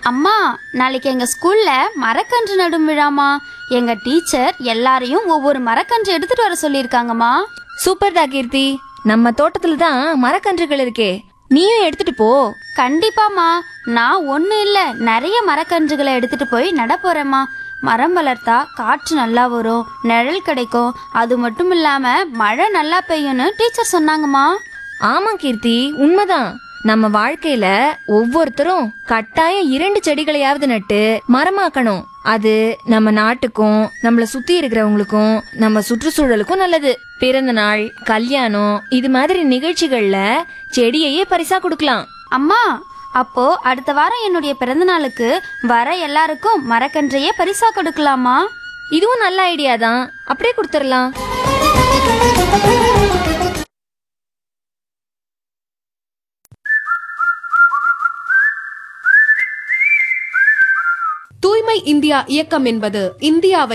அம்மா நாளைக்கு எங்க ஸ்கூல்ல மரக்கன்று நடும் விழாமா எங்க டீச்சர் எல்லாரையும் ஒவ்வொரு மரக்கன்று எடுத்துட்டு வர சொல்லியிருக்காங்கம்மா சூப்பர்டா கீர்த்தி நம்ம தோட்டத்துல தான் மரக்கன்றுகள் இருக்கே நீயும் எடுத்துட்டு போ கண்டிப்பாம்மா நான் ஒண்ணு இல்ல நிறைய மரக்கன்றுகளை எடுத்துட்டு போய் நட போறேம்மா மரம் வளர்த்தா காற்று நல்லா வரும் நிழல் கிடைக்கும் அது மட்டும் இல்லாம மழை நல்லா பெய்யும்னு டீச்சர் சொன்னாங்கம்மா ஆமா கீர்த்தி உண்மைதான் நம்ம வாழ்க்கையில ஒவ்வொருத்தரும் கட்டாயம் இரண்டு செடிகளையாவது நட்டு மரமாக்கணும் அது நம்ம நாட்டுக்கும் நம்மள சுத்தி இருக்கிறவங்களுக்கும் நம்ம சுற்றுச்சூழலுக்கும் நல்லது பிறந்த நாள் கல்யாணம் இது மாதிரி நிகழ்ச்சிகள்ல செடியையே பரிசா கொடுக்கலாம் அம்மா அப்போ அடுத்த வாரம் என்னுடைய பிறந்த நாளுக்கு வர எல்லாருக்கும் மரக்கன்றையே பரிசா கொடுக்கலாமா இதுவும் நல்ல ஐடியா தான் அப்படியே கொடுத்துடலாம் தூய்மை இந்தியா இயக்கம் என்பது இந்தியாவை